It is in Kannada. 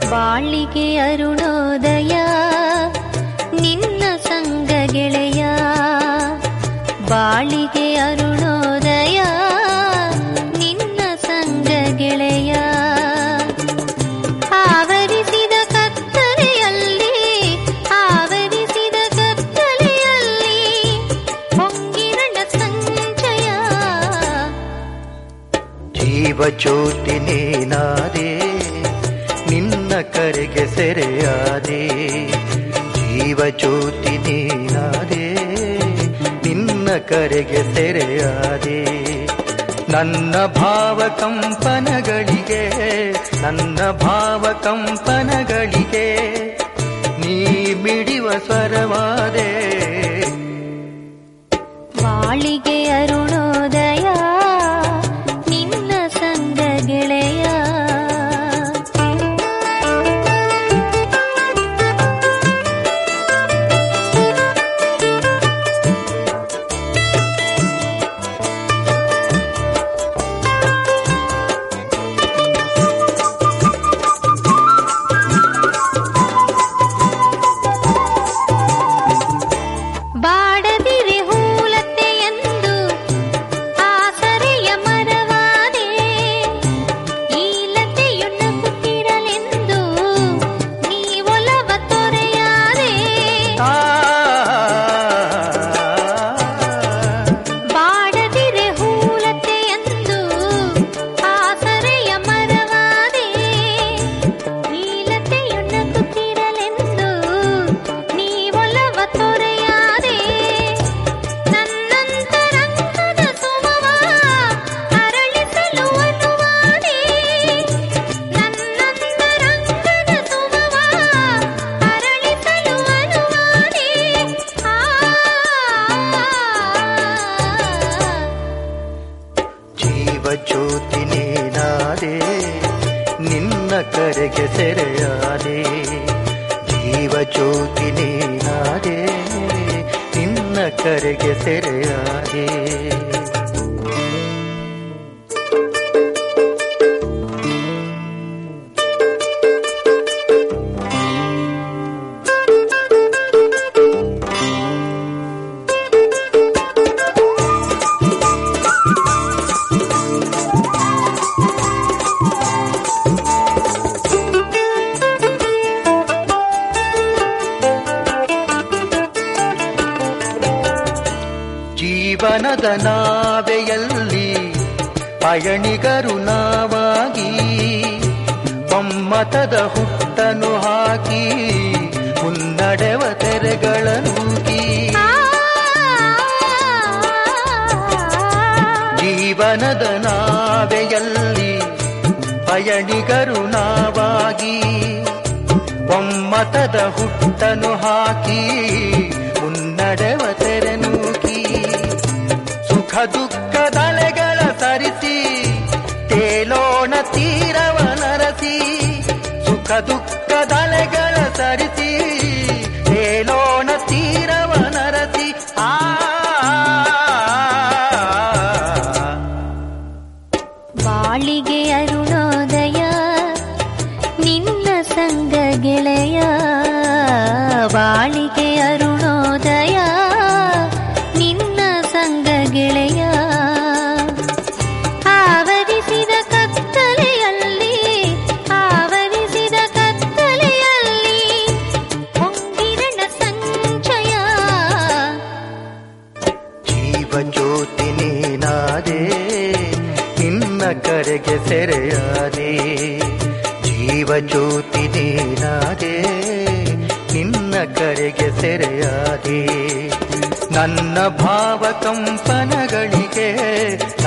ಬಾಳಿಗೆ ಅರುಣೋದಯ ನಿನ್ನ ಸಂಗ ಗೆಳೆಯ ಬಾಳಿಗೆ ಅರುಣೋದಯ ನಿನ್ನ ಸಂಗ ಗೆಳೆಯ ಆವರಿಸಿದ ಕತ್ತಲೆಯಲ್ಲಿ ಆವರಿಸಿದ ಕತ್ತಲೆಯಲ್ಲಿ ಹೊಂಗಿರಣ ಸಂಚಯ ಜೀವ ಜ್ಯೋತಿ ನೀನಾದೆ ನಿನ್ನ ಕರೆಗೆ ಸೆರೆಯಾದೆ ಜೀವ ಜ್ಯೋತಿ ನೀನಾದೆ ನಿನ್ನ ಕರೆಗೆ ಸೆರೆಯಾದೆ ನನ್ನ ಭಾವ ಕಂಪನಗಳಿಗೆ ನನ್ನ ಭಾವ ಕಂಪನಗಳಿಗೆ ನೀ ಮಿಡಿವ ಸ್ವರವಾದೆ ಬಾಳಿಗೆ ಅರುಣೋದಯ ನಿನ್ನ ಸಂಗ ಗೆಳೆಯ ಬಾಡದಿರೆ ಹೂಲತ್ತೆ ಎಂದು ಆಸರೆಯ ಮರವಾದೆ ಈ ಲತೆಯುಣ್ಣ ಕುತ್ತಿರಲೆಂದು ನೀ ಒಲವ ತೊರೆಯಾದೆ ಆ ಬಾಡದಿರೆ ಹೂಲತ್ತೆ ಎಂದು ಆಸರೆಯ ಮರವಾದೆ ಈ ಲತೆಯುಣ್ಣ ಕುತ್ತಿರಲೆಂದು ನೀ ಒಲವ ತೊರೆಯಾದೆ ನನ್ನಂತರಂಗದ ಸುಮವ ಅರಳಿಸಲು ಅನುವಾದೆ ನನ್ನಂತರಂಗದ ಸುಮವ ಅರಳಿಸಲು ಅನುವಾದೆ ಆ ಜೀವ ಜ್ಯೋತಿ ನೀನಾದೆ ನಿನ್ನ ಕರೆಗೆ ಸೆರೆಯಾದೆ ಜೀವ ಜ್ಯೋತಿ ನೀನಾದೆ ನಿನ್ನ ಕರೆಗೆ ಸೆರೆಯಾದೆ ಜೀವನದ ನಾವೆಯಲ್ಲಿ ಪಯಣಿಗರು ನಾವಾಗಿ ಒಮ್ಮತದ ಹುಟ್ಟನು ಹಾಕಿ ಮುನ್ನಡೆವ ತೆರೆಗಳನೂಕಿ ಜೀವನದ ನಾವೆಯಲ್ಲಿ ಪಯಣಿಗರು ನಾವಾಗಿ ಒಮ್ಮತದ ಹುಟ್ಟನು ಹಾಕಿ ಮುನ್ನಡೆವ ತೆರೆನೂಕಿ ಸುಖ ದುಃಖದಲೆಗಳ ಸರಿಸಿ ತೇಲೋಣ ತೀರವ ನರಸಿ ಸುಖ ದುಃಖದಲೆಗಳ ಸರಿಸಿ ತೇಲೋಣ ತೀರವ ನರಸಿ ಆ ಬಾಳಿಗೆ ಅರುಣೋದಯ ನಿನ್ನ ಸಂಗ ಗೆಳೆಯ ಬಾಳಿಗೆ ಅರುಣೋದಯ ನಿನ್ನ ಸಂಗ ಗೆಳೆಯ ಆವರಿಸಿದ ಕತ್ತಲೆಯಲ್ಲಿ ಆವರಿಸಿದ ಕತ್ತಲೆಯಲ್ಲಿ ಹೊಂಗಿರಣ ಸಂಚಯ ಜೀವ ಜ್ಯೋತಿ ನೀನಾದೆ ನಿನ್ನ ಕರೆಗೆ ಸೆರೆಯಾದೆ ಜೀವ ಜ್ಯೋತಿ ನೀನಾದೆ ನಿನ್ನ ಕರೆಗೆ ಸೆರೆಯಾದೆ ನನ್ನ ಭಾವ ಕಂಪನಗಳಿಗೆ